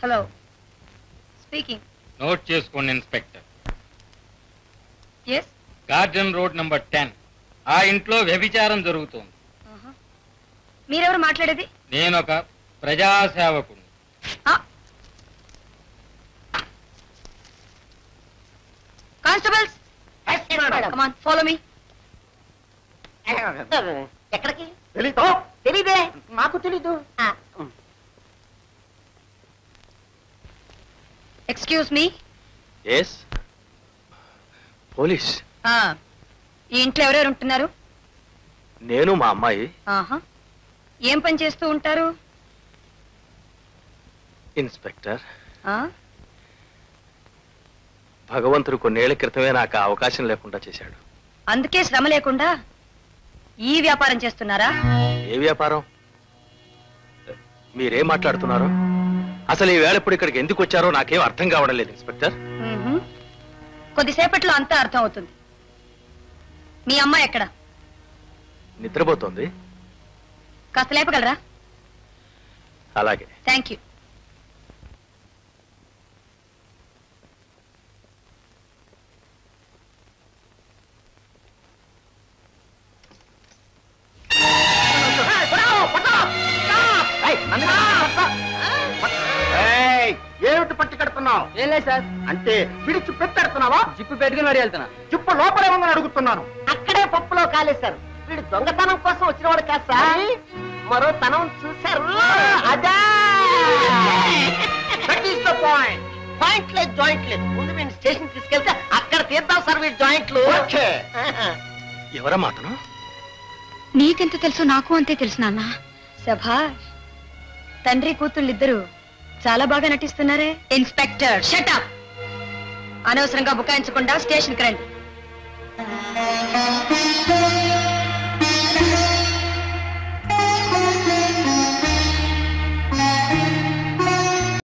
Hello speaking నోట్ చేసుకోండి inspector S garden road number ten ఆ ఇంట్లో వ్యభిచారం జరుగుతోంది మీరెవరు మాట్లాడేది నేను ఒక ప్రజాసేవకుడు కానిస్టేబుల్స్ కమాన్ ఫాలో మీ ఎక్కడికి తెలీదు తెలీదే నాకు తెలీదు ఎక్స్క్యూజ్ మీ ఎస్ పోలీస్ ఈ ఇంట్లో ఎవరెవరు ఉంటున్నారు నేను మా అమ్మాయి ఆహా ఏం పని చేస్తూ ఉంటారు ఇన్స్పెక్టర్ ఆ? భగవంతుడు కొన్నేళ్ల క్రితమే నాకు ఆ అవకాశం లేకుండా చేశాడు అందుకే శ్రమ లేకుండా ఈ వ్యాపారం చేస్తున్నారా ఏ వ్యాపారం మీరేం మాట్లాడుతున్నారు అసలు ఈ వేళ ఇప్పుడు ఇక్కడికి ఎందుకు వచ్చారో నాకేం అర్థం కావడం లేదు ఇన్స్పెక్టర్ మ్మ్హ. కొద్దిసేపట్లో అంతా అర్థం అవుతుంది మీ అమ్మాయి ఎక్కడ నిద్రపోతోంది కాస్త లేపగలరా అలాగే థ్యాంక్ యూ ఏయ్, ఏమిటి పట్టి కడుతున్నావు ఏం లేదు సార్ అంటే విడిచి పెట్టెడుతున్నావా జిప్పు పెట్టుకుని మరి వెళ్తున్నా చిప్పు లోపలే ఉందని అడుగుతున్నాను అక్కడే పప్పులో కాలేశారు వీడు దొంగతనం కోసం వచ్చినవాడు కాదు సార్ మరో తనం చూశారు అదే that is the point point లేదు జాయింట్ లేదు ముందు వీడిని స్టేషన్ తీసుకెళ్తే అక్కడ తీద్దాం సార్ వీడి జాయింట్లు ఎవరమ్మా అతను నీకెంత తెలుసు నాకు అంతే తెలుసు నాన్న సభాష్ తండ్రి కూతుళ్ళిద్దరూ చాలా బాగా నటిస్తున్నారే ఇన్స్పెక్టర్ షటప్ అనవసరంగా బుకాయించకుండా స్టేషన్కి రండి